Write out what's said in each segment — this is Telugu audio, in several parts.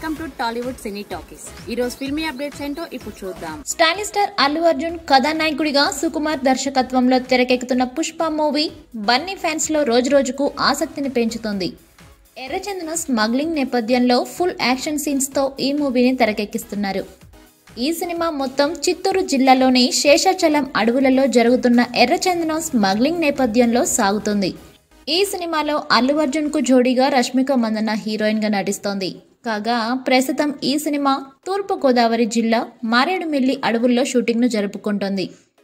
welcome to Tollywood cine talkies ఈ రోజు ఫిల్మీ అప్డేట్స్ ఏంటో ఇప్పుడు చూద్దాం స్టైలిష్ స్టార్ అల్లు అర్జున్ కథానాయకుడిగా సుకుమార్ దర్శకత్వంలో తెరకెక్కుతున్న పుష్ప మూవీ బన్నీ ఫ్యాన్స్ లో రోజు రోజుకు ఆసక్తిని పెంచుతోంది ఎర్రచందన స్మగ్లింగ్ నేపథ్యంలో ఫుల్ యాక్షన్ సీన్స్ తో ఈ మూవీని తెరకెక్కిస్తున్నారు ఈ సినిమా మొత్తం చిత్తూరు జిల్లాలోని శేషాచలం అడవులలో జరుగుతున్న ఎర్రచందనం స్మగ్లింగ్ నేపథ్యంలో సాగుతుంది ఈ సినిమాలో అల్లు అర్జున్ కు జోడీగా రష్మిక మందన్న హీరోయిన్ గా నటిస్తోంది కాగా ప్రస్తుతం ఈ సినిమా తూర్పు గోదావరి జిల్లా మారేడుమిల్లి అడవుల్లో షూటింగ్ ను జరుపుకుంటోంది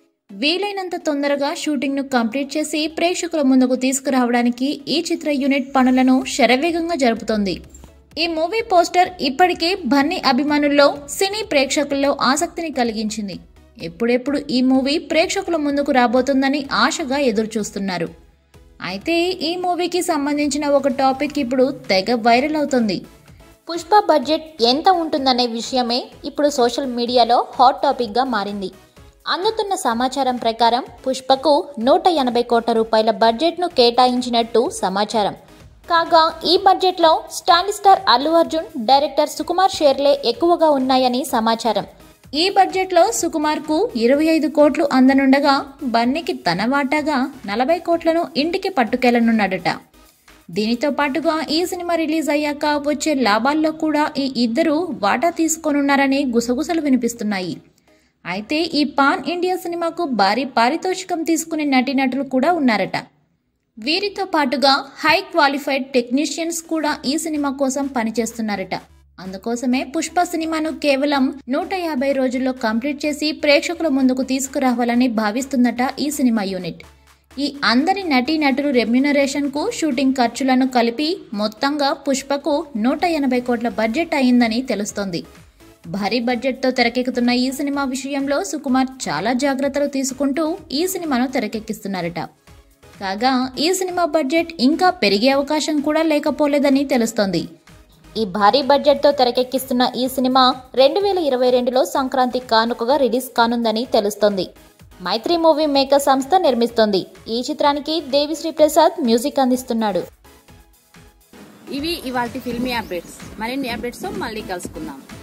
వీలైనంత తొందరగా షూటింగ్ ను కంప్లీట్ చేసి ప్రేక్షకుల ముందుకు తీసుకురావడానికి ఈ చిత్ర యూనిట్ పనులను శరవేగంగా జరుపుతోంది ఈ మూవీ పోస్టర్ ఇప్పటికే బన్నీ అభిమానుల్లో సినీ ప్రేక్షకుల్లో ఆసక్తిని కలిగించింది ఎప్పుడెప్పుడు ఈ మూవీ ప్రేక్షకుల ముందుకు రాబోతుందని ఆశగా ఎదురు చూస్తున్నారు అయితే ఈ మూవీకి సంబంధించిన ఒక టాపిక్ ఇప్పుడు తెగ వైరల్ అవుతుంది పుష్ప బడ్జెట్ ఎంత ఉంటుందనే విషయమే ఇప్పుడు సోషల్ మీడియాలో హాట్ టాపిక్గా మారింది అందుతున్న సమాచారం ప్రకారం పుష్పకు నూట ఎనభై కోట్ల రూపాయల బడ్జెట్ను కేటాయించినట్టు సమాచారం కాగా ఈ బడ్జెట్లో stand star Allu Arjun director Sukumar షేర్లే ఎక్కువగా ఉన్నాయని సమాచారం ఈ బడ్జెట్లో సుకుమార్కు ఇరవై ఐదు కోట్లు అందనుండగా బన్నీకి తన వాటాగా నలభై కోట్లను ఇంటికి పట్టుకెళ్లనున్నాడట దీనితో పాటుగా ఈ సినిమా రిలీజ్ అయ్యాక వచ్చే లాభాల్లో కూడా ఈ ఇద్దరు వాటా తీసుకోనున్నారని గుసగుసలు వినిపిస్తున్నాయి అయితే ఈ పాన్ ఇండియా సినిమాకు భారీ పారితోషికం తీసుకునే నటీనటులు కూడా ఉన్నారట వీరితో పాటుగా హై క్వాలిఫైడ్ టెక్నీషియన్స్ కూడా ఈ సినిమా కోసం పనిచేస్తున్నారట అందుకోసమే పుష్ప సినిమాను కేవలం నూట యాభై రోజుల్లో కంప్లీట్ చేసి ప్రేక్షకుల ముందుకు తీసుకురావాలని భావిస్తుందట ఈ సినిమా యూనిట్ ఈ అందరి నటీనటులు రెమ్యునరేషన్ కు షూటింగ్ ఖర్చులను కలిపి మొత్తంగా పుష్పకు నూట ఎనభై కోట్ల బడ్జెట్ అయిందని తెలుస్తోంది భారీ బడ్జెట్తో తెరకెక్కుతున్న ఈ సినిమా విషయంలో సుకుమార్ చాలా జాగ్రత్తలు తీసుకుంటూ ఈ సినిమాను తెరకెక్కిస్తున్నారట కాగా ఈ సినిమా బడ్జెట్ ఇంకా పెరిగే అవకాశం కూడా లేకపోలేదని తెలుస్తోంది ఈ భారీ బడ్జెట్తో తెరకెక్కిస్తున్న ఈ సినిమా రెండు వేల ఇరవై రెండులో సంక్రాంతి కానుకగా రిలీజ్ కానుందని తెలుస్తోంది మైత్రి మూవీ మేకర్ సంస్థ నిర్మిస్తోంది ఈ చిత్రానికి దేవిశ్రీ ప్రసాద్ మ్యూజిక్ అందిస్తున్నాడు ఇవి ఇవాళ ఫిల్మీ అప్డేట్స్ మరిన్ని అప్డేట్స్ తో మళ్ళీ కలుసుకుందాం